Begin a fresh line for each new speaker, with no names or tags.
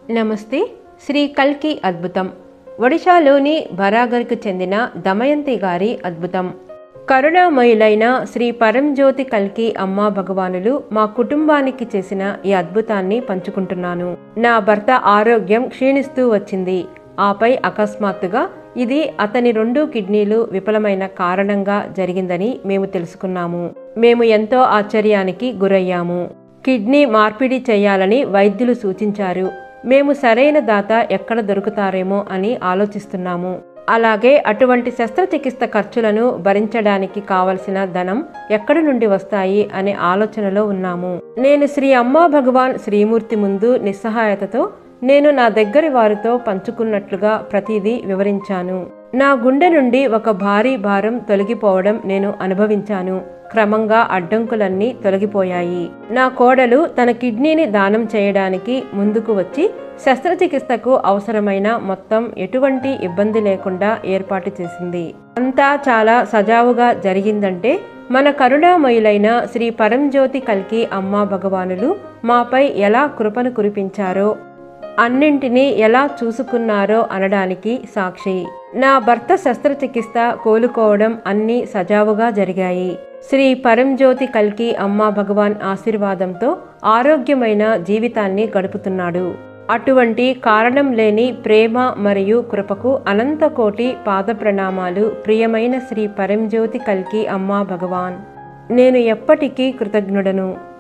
నమస్తే శ్రీ కల్కి అద్భుతం ఒడిశాలోని బరాగర్కు చెందిన దమయంతి గారి అద్భుతం కరుణామయులైన శ్రీ పరంజ్యోతి కల్కి అమ్మా భగవానులు మా కుటుంబానికి చేసిన ఈ అద్భుతాన్ని పంచుకుంటున్నాను నా భర్త ఆరోగ్యం క్షీణిస్తూ వచ్చింది ఆపై అకస్మాత్తుగా ఇది అతని రెండు కిడ్నీలు విఫలమైన కారణంగా జరిగిందని మేము తెలుసుకున్నాము మేము ఎంతో ఆశ్చర్యానికి గురయ్యాము కిడ్నీ మార్పిడి చేయాలని వైద్యులు సూచించారు మేము సరైన దాత ఎక్కడ దొరుకుతారేమో అని ఆలోచిస్తున్నాము అలాగే అటువంటి శస్త్రచికిత్స ఖర్చులను భరించడానికి కావలసిన ధనం ఎక్కడి నుండి వస్తాయి అనే ఆలోచనలో ఉన్నాము నేను శ్రీ అమ్మా భగవాన్ శ్రీమూర్తి ముందు నిస్సహాయతతో నేను నా దగ్గరి వారితో పంచుకున్నట్లుగా ప్రతిదీ వివరించాను నా గుండె నుండి ఒక భారీ భారం తొలగిపోవడం నేను అనుభవించాను క్రమంగా అడ్డంకులన్నీ తొలగిపోయాయి నా కోడలు తన కిడ్నీని దానం చేయడానికి ముందుకు వచ్చి శస్త్రచికిత్సకు అవసరమైన మొత్తం ఎటువంటి ఇబ్బంది లేకుండా ఏర్పాటు చేసింది అంతా చాలా సజావుగా జరిగిందంటే మన కరుణామయులైన శ్రీ పరంజ్యోతి కల్కి అమ్మా భగవానులు మాపై ఎలా కృపను కురిపించారో అన్నింటినీ ఎలా చూసుకున్నారో అనడానికి సాక్షి నా భర్త శస్త్రచికిత్స కోలుకోవడం అన్నీ సజావుగా జరిగాయి శ్రీ పరంజ్యోతి కల్కి అమ్మా భగవాన్ ఆశీర్వాదంతో ఆరోగ్యమైన జీవితాన్ని గడుపుతున్నాడు అటువంటి కారణం లేని ప్రేమ మరియు కృపకు అనంత కోటి పాద ప్రణామాలు ప్రియమైన శ్రీ పరంజ్యోతి కల్కి అమ్మా భగవాన్ నేను ఎప్పటికీ కృతజ్ఞుడను